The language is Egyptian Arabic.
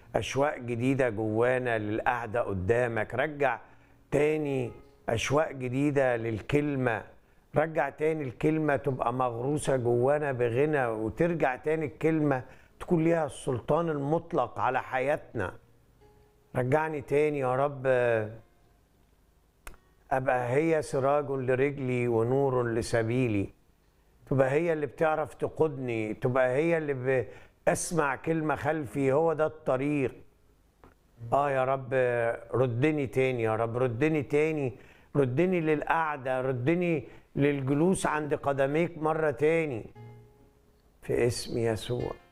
اشواق جديده جوانا للقعده قدامك رجع تاني اشواق جديده للكلمه رجع تاني الكلمه تبقى مغروسه جوانا بغنى وترجع تاني الكلمه تكون ليها السلطان المطلق على حياتنا رجعني تاني يا رب ابقى هي سراج لرجلي ونور لسبيلي تبقى هي اللي بتعرف تقودني تبقى هي اللي بسمع كلمة خلفي هو ده الطريق اه يا رب ردني تاني يا رب ردني تاني ردني للقعدة ردني للجلوس عند قدميك مرة تاني في اسم يسوع